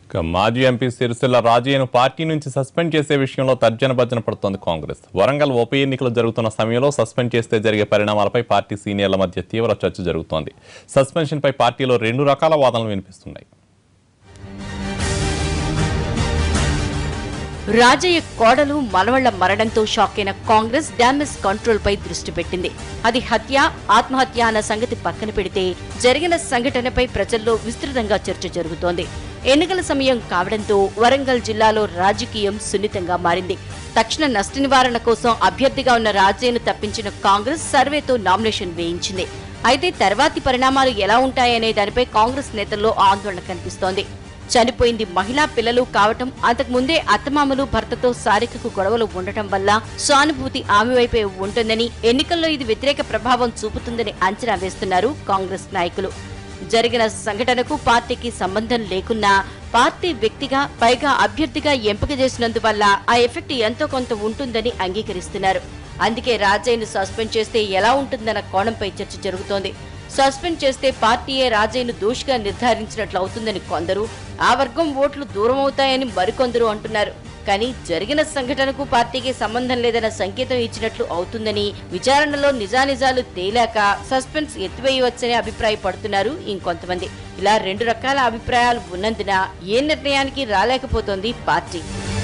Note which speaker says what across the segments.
Speaker 1: ఇక మాజీ ఎంపీ సిరిసిల్ల రాజయ్యను పార్టీ నుంచి సస్పెండ్ చేసే విషయంలో తర్జన భర్జన పడుతోంది కాంగ్రెస్ వరంగల్ ఉప ఎన్నికలు జరుగుతున్న సమయంలో సస్పెండ్ చేస్తే జరిగే పరిణామాలపై పార్టీ సీనియర్ల మధ్య తీవ్ర చర్చ జరుగుతోంది సస్పెన్షన్పై పార్టీలో రెండు రకాల వాదనలు వినిపిస్తున్నాయి
Speaker 2: రాజయ్య కోడలు మనవళ్ల మరణంతో షాక్ అయిన కాంగ్రెస్ డ్యామేజ్ కంట్రోల్ పై దృష్టి పెట్టింది అది హత్య ఆత్మహత్య అన్న సంగతి పక్కన పెడితే జరిగిన సంఘటనపై ప్రజల్లో విస్తృతంగా చర్చ జరుగుతోంది ఎన్నికల సమయం కావడంతో వరంగల్ జిల్లాలో రాజకీయం సున్నితంగా మారింది తక్షణ నష్ట నివారణ కోసం అభ్యర్థిగా ఉన్న రాజయ్యను తప్పించిన కాంగ్రెస్ సర్వేతో నామినేషన్ వేయించింది అయితే తర్వాతి పరిణామాలు ఎలా ఉంటాయనే దానిపై కాంగ్రెస్ నేతల్లో ఆందోళన కనిపిస్తోంది చనిపోయింది మహిళా పిల్లలు కావటం అంతకు ముందే అత్తమామలు భర్తతో శారీరక గొడవలు ఉండటం వల్ల సానుభూతి ఆమె వైపే ఉంటుందని ఎన్నికల్లో ఇది వ్యతిరేక ప్రభావం చూపుతుందని అంచనా వేస్తున్నారు కాంగ్రెస్ నాయకులు జరిగిన సంఘటనకు పార్టీకి సంబంధం లేకున్నా పార్టీ వ్యక్తిగా పైగా అభ్యర్థిగా ఎంపిక చేసినందువల్ల ఆ ఎఫెక్ట్ ఎంతో కొంత ఉంటుందని అంగీకరిస్తున్నారు అందుకే రాజయ్యను సస్పెండ్ చేస్తే ఎలా ఉంటుందన్న కోణంపై చర్చ జరుగుతోంది సస్పెండ్ చేస్తే పార్టీయే రాజయ్యను దోషిగా నిర్ధారించినట్లు అవుతుందని కొందరు ఆ వర్గం ఓట్లు దూరం అవుతాయని మరికొందరు అంటున్నారు కానీ జరిగిన సంఘటనకు పార్టీకి సంబంధం లేదన్న సంకేతం ఇచ్చినట్లు అవుతుందని విచారణలో నిజానిజాలు తేలాక సస్పెన్స్ ఎత్తివేయవచ్చని అభిప్రాయపడుతున్నారు ఇంకొంతమంది ఇలా రెండు రకాల అభిప్రాయాలు ఉన్నందున ఏ నిర్ణయానికి రాలేకపోతోంది పార్టీ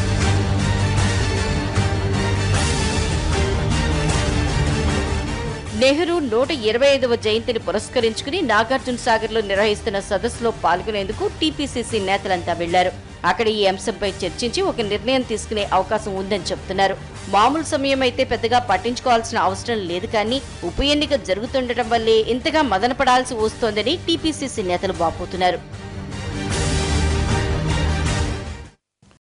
Speaker 2: నెహ్రూ నూట ఇరవై ఐదవ జయంతిని పురస్కరించుకుని నాగార్జున సాగర్ లో నిర్వహిస్తున్న సదస్సులో పాల్గొనేందుకు టీపీసీసీ నేతలంతా వెళ్లారు అక్కడ ఈ అంశంపై చర్చించి ఒక నిర్ణయం తీసుకునే అవకాశం ఉందని చెబుతున్నారు మామూలు సమయం అయితే పెద్దగా పట్టించుకోవాల్సిన అవసరం లేదు కానీ ఉప ఎన్నిక జరుగుతుండటం వల్లే ఇంతగా మదనపడాల్సి వస్తోందని టీపీసీసీ నేతలు వాపోతున్నారు